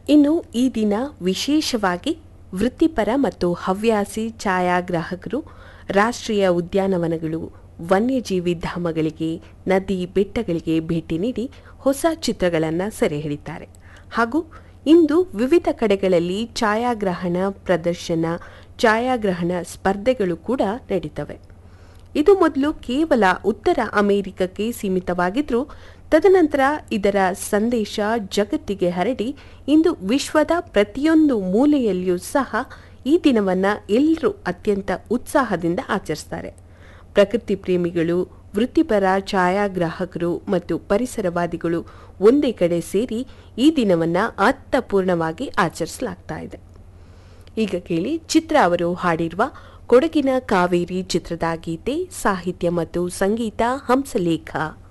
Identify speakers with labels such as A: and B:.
A: ಇನ್ನು ಈ ದಿನ ವಿಶೇಷವಾಗಿ ವೃತ್ತಿಪರ ಮತ್ತು ಹವ್ಯಾಸಿ ಛಾಯಾಗ್ರಾಹಕರು ರಾಷ್ಟ್ರೀಯ ಉದ್ಯಾನವನಗಳು ವನ್ಯಜೀವಿ ಧಾಮಗಳಿಗೆ ನದಿ ಬೆಟ್ಟಗಳಿಗೆ ಭೇಟಿ ನೀಡಿ ಹೊಸ ಚಿತ್ರಗಳನ್ನು ಸೆರೆ ಹಿಡಿತಾರೆ ಹಾಗೂ ಇಂದು ವಿವಿಧ ಕಡೆಗಳಲ್ಲಿ ಛಾಯಾಗ್ರಹಣ ಪ್ರದರ್ಶನ ಛಾಯಾಗ್ರಹಣ ಸ್ಪರ್ಧೆಗಳು ಕೂಡ ನಡೀತವೆ ಇದು ಮೊದಲು ಕೇವಲ ಉತ್ತರ ಅಮೆರಿಕಕ್ಕೆ ಸೀಮಿತವಾಗಿದ್ದರೂ ತದನಂತರ ಇದರ ಸಂದೇಶ ಜಗತ್ತಿಗೆ ಹರಡಿ ಇಂದು ವಿಶ್ವದ ಪ್ರತಿಯೊಂದು ಮೂಲೆಯಲ್ಲಿಯೂ ಸಹ ಈ ದಿನವನ್ನು ಎಲ್ಲರೂ ಅತ್ಯಂತ ಉತ್ಸಾಹದಿಂದ ಆಚರಿಸ್ತಾರೆ ಪ್ರಕೃತಿ ಪ್ರೇಮಿಗಳು ವೃತ್ತಿಪರ ಛಾಯಾಗ್ರಾಹಕರು ಮತ್ತು ಪರಿಸರವಾದಿಗಳು ಒಂದೇ ಕಡೆ ಸೇರಿ ಈ ದಿನವನ್ನು ಅರ್ಥಪೂರ್ಣವಾಗಿ ಆಚರಿಸಲಾಗ್ತಾ ಇದೆ ಈಗ ಕೇಳಿ ಚಿತ್ರ ಅವರು ಹಾಡಿರುವ ಕೊಡಗಿನ ಕಾವೇರಿ ಚಿತ್ರದ ಗೀತೆ ಸಾಹಿತ್ಯ ಮತ್ತು ಸಂಗೀತ ಹಂಸಲೇಖ